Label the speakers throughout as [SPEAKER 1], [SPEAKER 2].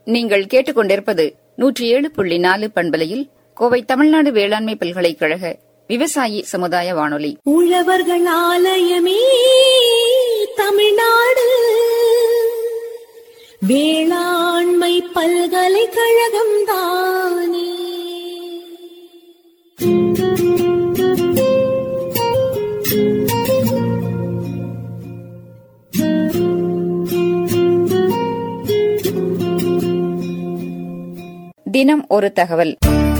[SPEAKER 1] நீங்கள் கேட்டுக்கொண்டிருப்பது நூற்றி ஏழு புள்ளி நாலு பண்பலையில் கோவை தமிழ்நாடு வேளாண்மை பல்கலைக்கழக விவசாயி சமுதாய வானொலி
[SPEAKER 2] உழவர்கள் ஆலயமே தமிழ்நாடு வேளாண்மை பல்கலைக்கழகம் தானே
[SPEAKER 1] தினம் ஒரு தகவல்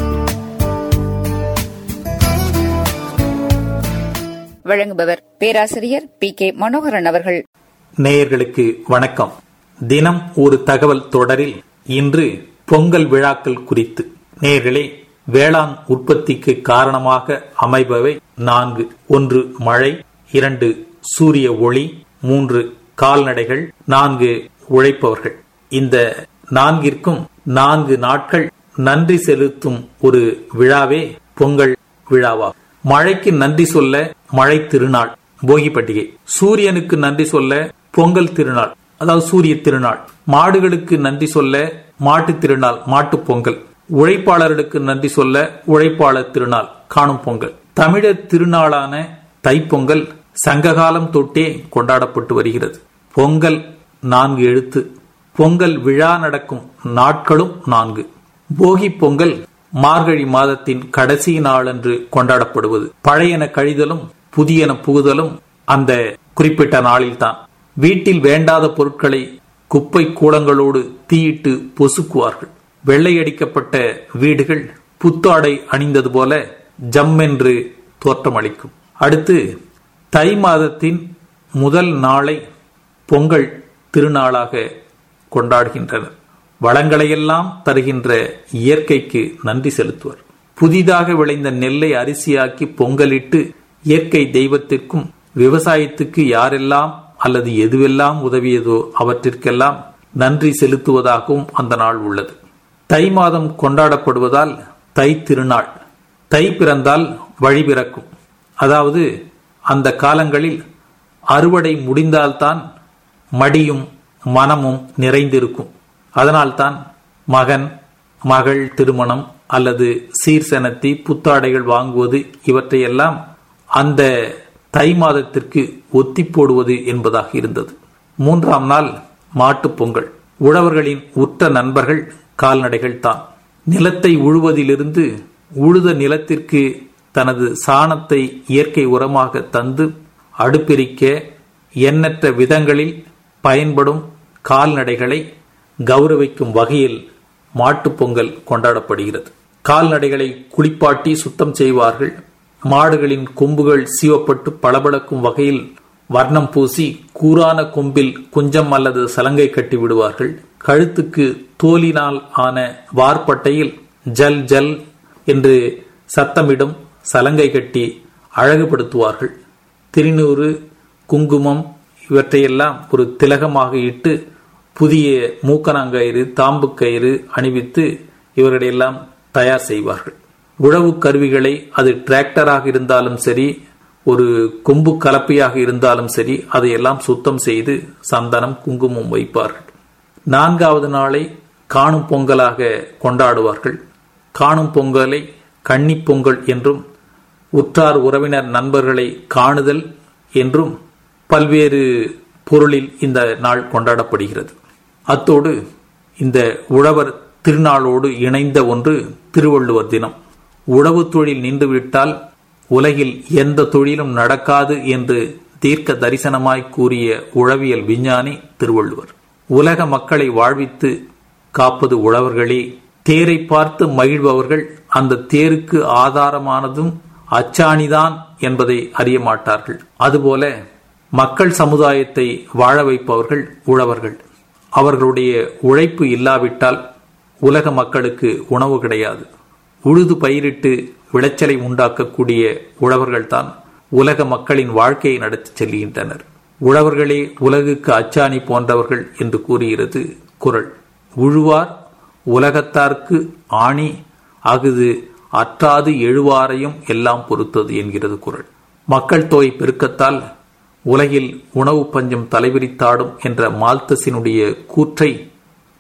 [SPEAKER 1] வழங்குபவர் பேராசிரியர் பி கே மனோகரன் அவர்கள்
[SPEAKER 3] நேயர்களுக்கு வணக்கம் தினம் ஒரு தகவல் தொடரில் இன்று பொங்கல் விழாக்கள் குறித்து நேயர்களே வேளாண் உற்பத்திக்கு காரணமாக அமைபவை நான்கு ஒன்று மழை இரண்டு சூரிய ஒளி மூன்று கால்நடைகள் நான்கு உழைப்பவர்கள் இந்த நான்கிற்கும் நான்கு நாட்கள் நன்றி செலுத்தும் ஒரு விழாவே பொங்கல் விழாவாகும் மழைக்கு நன்றி சொல்ல மழை திருநாள் போகி பண்டிகை சூரியனுக்கு நன்றி சொல்ல பொங்கல் திருநாள் அதாவது சூரிய திருநாள் மாடுகளுக்கு நன்றி சொல்ல மாட்டு திருநாள் மாட்டு பொங்கல் உழைப்பாளர்களுக்கு நன்றி சொல்ல உழைப்பாளர் திருநாள் காணும் பொங்கல் தமிழர் திருநாளான தைப்பொங்கல் சங்ககாலம் தொட்டே கொண்டாடப்பட்டு வருகிறது பொங்கல் நான்கு எழுத்து பொங்கல் விழா நடக்கும் நாட்களும் நான்கு போகி பொங்கல் மார்கழி மாதத்தின் கடைசி நாளன்று கொண்டாடப்படுவது பழையன கழிதலும் புதியன புகுதலும் அந்த குறிப்பிட்ட நாளில்தான் வீட்டில் வேண்டாத பொருட்களை குப்பை கூடங்களோடு தீயிட்டு பொசுக்குவார்கள் வெள்ளையடிக்கப்பட்ட வீடுகள் புத்தாடை அணிந்தது போல ஜம்மென்று தோற்றமளிக்கும் அடுத்து தை மாதத்தின் முதல் நாளை பொங்கல் திருநாளாக கொண்டாடுகின்றனர் வளங்களையெல்லாம் தருகின்ற இயற்கைக்கு நன்றி செலுத்துவர் புதிதாக விளைந்த நெல்லை அரிசியாக்கி பொங்கலிட்டு இயற்கை தெய்வத்திற்கும் விவசாயத்துக்கு யாரெல்லாம் அல்லது எதுவெல்லாம் உதவியதோ அவற்றிற்கெல்லாம் நன்றி செலுத்துவதாகவும் அந்த நாள் உள்ளது தை மாதம் கொண்டாடப்படுவதால் தை திருநாள் தை பிறந்தால் வழி பிறக்கும் அதாவது அந்த காலங்களில் அறுவடை முடிந்தால்தான் மடியும் மனமும் நிறைந்திருக்கும் அதனால்தான் மகன் மகள் திருமணம் அல்லது சீர்சனத்தி புத்தாடைகள் வாங்குவது இவற்றையெல்லாம் அந்த தை மாதத்திற்கு ஒத்தி போடுவது என்பதாக இருந்தது மூன்றாம் நாள் மாட்டுப் பொங்கல் உழவர்களின் உற்ற நண்பர்கள் கால்நடைகள் தான் நிலத்தை உழுவதிலிருந்து உழுத நிலத்திற்கு தனது சாணத்தை இயற்கை உரமாக தந்து அடுப்பெரிக்க எண்ணற்ற விதங்களில் பயன்படும் கால்நடைகளை கௌரவிக்கும் வகையில் மாட்டுப் பொங்கல் கொண்டாடப்படுகிறது கால்நடைகளை குளிப்பாட்டி சுத்தம் செய்வார்கள் மாடுகளின் கொம்புகள் சீவப்பட்டு பளபளக்கும் வகையில் வர்ணம் பூசி கூரான கொம்பில் குஞ்சம் அல்லது சலங்கை கட்டி விடுவார்கள் கழுத்துக்கு தோலினால் ஆன வார்பட்டையில் ஜல் ஜல் என்று சத்தமிடும் சலங்கை கட்டி அழகுபடுத்துவார்கள் திருநூறு குங்குமம் இவற்றையெல்லாம் ஒரு திலகமாக இட்டு புதிய மூக்கணாங்கயிறு தாம்பு கயிறு அணிவித்து இவர்களையெல்லாம் தயார் செய்வார்கள் உழவு கருவிகளை அது டிராக்டராக இருந்தாலும் சரி ஒரு கொம்பு கலப்பையாக இருந்தாலும் சரி அதையெல்லாம் சுத்தம் செய்து சந்தனம் குங்குமம் வைப்பார்கள் நான்காவது நாளை காணும் பொங்கலாக கொண்டாடுவார்கள் காணும் பொங்கலை கன்னி பொங்கல் என்றும் உற்றார் உறவினர் நண்பர்களை காணுதல் என்றும் பல்வேறு பொருளில் இந்த நாள் கொண்டாடப்படுகிறது அத்தோடு இந்த உழவர் திருநாளோடு இணைந்த ஒன்று திருவள்ளுவர் தினம் உழவு தொழில் நின்றுவிட்டால் உலகில் எந்த தொழிலும் நடக்காது என்று தீர்க்க தரிசனமாய் கூறிய உழவியல் விஞ்ஞானி திருவள்ளுவர் உலக மக்களை வாழ்வித்து காப்பது உழவர்களே தேரை பார்த்து மகிழ்பவர்கள் அந்த தேருக்கு ஆதாரமானதும் அச்சாணிதான் என்பதை அறிய மாட்டார்கள் அதுபோல மக்கள் சமுதாயத்தை வாழ வைப்பவர்கள் உழவர்கள் அவர்களுடைய உழைப்பு இல்லாவிட்டால் உலக மக்களுக்கு உணவு கிடையாது உழுது பயிரிட்டு விளைச்சலை உண்டாக்கக்கூடிய உழவர்கள்தான் உலக மக்களின் வாழ்க்கையை நடத்தி செல்கின்றனர் உழவர்களே உலகுக்கு அச்சாணி போன்றவர்கள் என்று கூறுகிறது குரல் உழுவார் உலகத்தார்க்கு ஆணி அகுது அற்றாது எழுவாரையும் எல்லாம் பொறுத்தது என்கிறது குரல் மக்கள் தொகை பெருக்கத்தால் உலகில் உணவு பஞ்சம் தலைவிரித்தாடும் என்ற மால்தஸினுடைய கூற்றை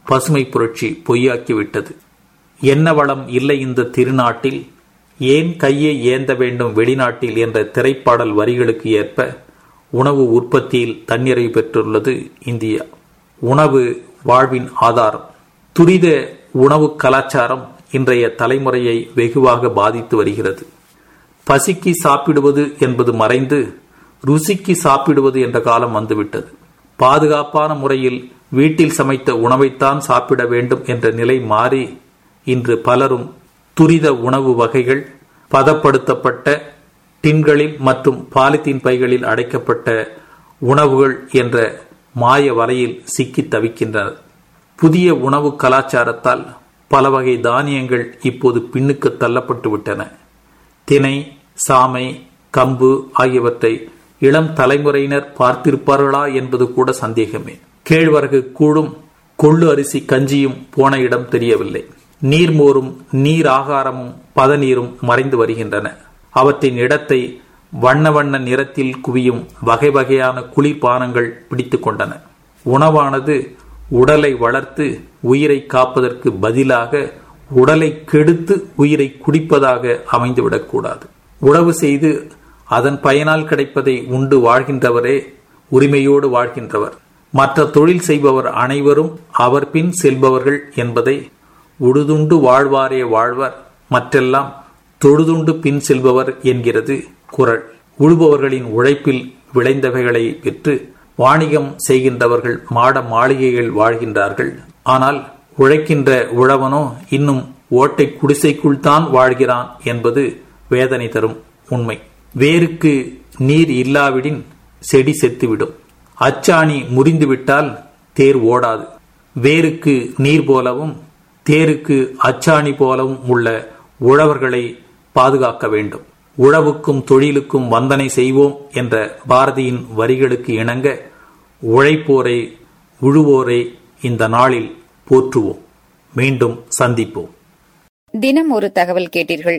[SPEAKER 3] பசுமை புரட்சி பொய்யாக்கிவிட்டது என்ன வளம் இல்லை இந்த திருநாட்டில் ஏன் கையை ஏந்த வேண்டும் வெளிநாட்டில் என்ற திரைப்பாடல் வரிகளுக்கு ஏற்ப உணவு உற்பத்தியில் தன்னிறைவு பெற்றுள்ளது இந்தியா உணவு வாழ்வின் ஆதாரம் துரித உணவு கலாச்சாரம் இன்றைய தலைமுறையை வெகுவாக பாதித்து வருகிறது பசிக்கு சாப்பிடுவது என்பது மறைந்து ருசிக்கு சாப்பிடுவது என்ற காலம் வந்துவிட்டது பாதுகாப்பான முறையில் வீட்டில் சமைத்த உணவைத்தான் சாப்பிட வேண்டும் என்ற நிலை மாறி இன்று பலரும் துரித உணவு வகைகள் பதப்படுத்தப்பட்ட டின்களில் மற்றும் பாலித்தீன் பைகளில் அடைக்கப்பட்ட உணவுகள் என்ற மாய வலையில் சிக்கி தவிக்கின்றனர் புதிய உணவு கலாச்சாரத்தால் பல வகை தானியங்கள் இப்போது பின்னுக்கு தள்ளப்பட்டு விட்டன தினை சாமை கம்பு ஆகியவற்றை இளம் தலைமுறையினர் பார்த்திருப்பார்களா என்பது கூட சந்தேகமே கேழ்வரகு கூழும் கொள்ளு அரிசி கஞ்சியும் போன இடம் தெரியவில்லை நீர்மோரும் நீர் ஆகாரமும் பதநீரும் மறைந்து வருகின்றன அவற்றின் இடத்தை வண்ண வண்ண நிறத்தில் குவியும் வகை வகையான குளிர்பானங்கள் பிடித்து கொண்டன உணவானது உடலை வளர்த்து உயிரை காப்பதற்கு பதிலாக உடலை கெடுத்து உயிரை குடிப்பதாக அமைந்துவிடக்கூடாது உழவு செய்து அதன் பயனால் கிடைப்பதை உண்டு வாழ்கின்றவரே உரிமையோடு வாழ்கின்றவர் மற்ற தொழில் செய்பவர் அனைவரும் அவர் பின் செல்பவர்கள் என்பதை உழுதுண்டு வாழ்வாரே வாழ்வர் மற்றெல்லாம் தொழுதுண்டு பின் செல்பவர் என்கிறது குரல் உழுபவர்களின் உழைப்பில் விளைந்தவைகளை பெற்று வாணிகம் செய்கின்றவர்கள் மாட மாளிகைகள் வாழ்கின்றார்கள் ஆனால் உழைக்கின்ற உழவனோ இன்னும் ஓட்டை குடிசைக்குள் தான் வாழ்கிறான் என்பது வேதனை தரும் உண்மை வேருக்கு நீர் இல்லாவிடின் செடி செத்துவிடும் அச்சாணி முறிந்துவிட்டால் தேர் ஓடாது வேருக்கு நீர் போலவும் தேருக்கு அச்சாணி போலவும் உள்ள உழவர்களை பாதுகாக்க வேண்டும் உழவுக்கும் தொழிலுக்கும் வந்தனை செய்வோம் என்ற பாரதியின் வரிகளுக்கு இணங்க உழைப்போரை உழுவோரை இந்த நாளில் போற்றுவோம் மீண்டும் சந்திப்போம்
[SPEAKER 1] தினம் ஒரு தகவல் கேட்டீர்கள்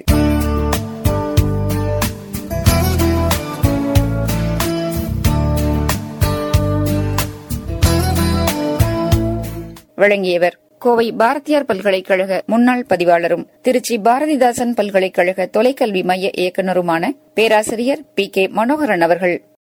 [SPEAKER 1] வழங்கியவர் கோவை பாரதியார் பல்கலைக்கழக முன்னாள் பதிவாளரும் திருச்சி பாரதிதாசன் பல்கலைக்கழக தொலைக்கல்வி மைய இயக்குநருமான பேராசிரியர் பி கே மனோகரன் அவர்கள்